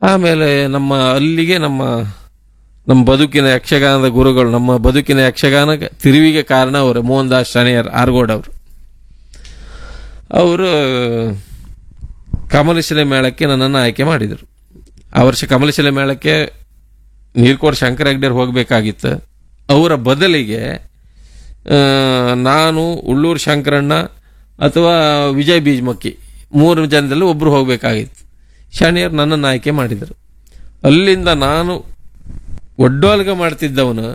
ಆಮೇಲೆ ನಮ್ಮ ಅಲ್ಲಿಗೆ ನಮ್ಮ ನಮ್ಮ ಬದುಕಿನ ಯಕ್ಷಗಾನದ ಗುರುಗಳು ನಮ್ಮ ಬದುಕಿನ ಯಕ್ಷಗಾನ ತಿರುವಿಗೆ ಕಾರಣ ಅವರು ಮೋಹನ್ ದಾಸ್ ಶನಿಯರ್ ಆರ್ಗೋಡ್ ಅವರು ಅವರು ಕಮಲಶಿಲೆ ಮೇಳಕ್ಕೆ ನನ್ನನ್ನು ಆಯ್ಕೆ ಮಾಡಿದರು ಆ ವರ್ಷ ಕಮಲಶಿಲೆ ಮೇಳಕ್ಕೆ ನೀರ್ಕೋಡ್ ಶಂಕರ ಹೆಗ್ಡೆರ್ ಹೋಗಬೇಕಾಗಿತ್ತು ಅವರ ಬದಲಿಗೆ ಆ, ನಾನು ಉಳ್ಳೂರು ಶಂಕರಣ್ಣ ಅಥವಾ ವಿಜಯ್ ಬೀಜ್ಮಕ್ಕಿ ಮೂರು ಜನದಲ್ಲಿ ಒಬ್ಬರು ಹೋಗಬೇಕಾಗಿತ್ತು ಶನಿಯರ್ ನನ್ನನ್ನು ಆಯ್ಕೆ ಮಾಡಿದರು ಅಲ್ಲಿಂದ ನಾನು ಒಡ್ಡೋಲ್ಗ ಮಾಡ್ತಿದ್ದವನು